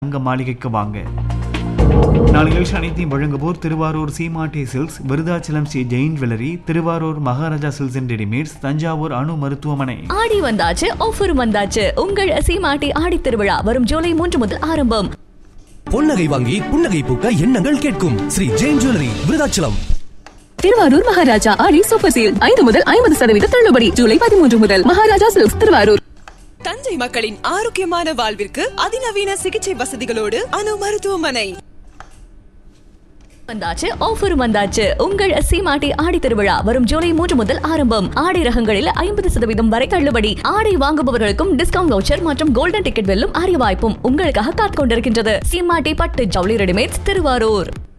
தங்க மாளிகைக்கு வாங்க நாளை நிகழ்ச்சி அனைத்தையும் வழங்குவோர் Thiruvarur Seematti silks Virudhachalam Sri Jain jewellery Thiruvarur Maharaja silks and readymades Thanjavur Anu மருத்துவமனை ஆடி வந்தாச்சு ஆஃபர் வந்தாச்சு உங்கள் சீமாட்டி ஆடி திருவிழா வரும் ஜூலை மூன்று முதல் ஆரம்பம் பொன்னகை வாங்கி புன்னகை பூக்க எண்ணங்கள் கேட்கும் Sri Jain jewellery Virudhachalam Thiruvarur Maharaja Aadi super sale ஐந்து முதல் ஐம்பது சதவீத தள்ளுபடி ஜூலை பதிமூன்று முதல் மகாராஜா சில்க்ஸ் திருவாரூர் தஞ்சை மக்களின் ஆரோக்கியமான வாழ்விற்கு அதிநவீன சிகிச்சை வசதிகளோடு அணு மருத்துவமனை வந்தாச்சு ஆஃபர் வந்தாச்சு உங்கள் சீமாட்டி ஆடி திருவிழா வரும் ஜூலை மூன்று முதல் ஆரம்பம் ஆடை ரகங்களில் ஐம்பது சதவீதம் வரை தள்ளுபடி ஆடை வாங்குபவர்களுக்கும் டிஸ்கவுண்ட் வவுச்சர் மற்றும் கோல்டன் டிக்கெட் வெல்லும் அரிய வாய்ப்பும் உங்களுக்காக காத்துக் கொண்டிருக்கின்றது சீமாட்டி பட்டு ஜவுளி ரெடிமேட்ஸ் திருவாரூர்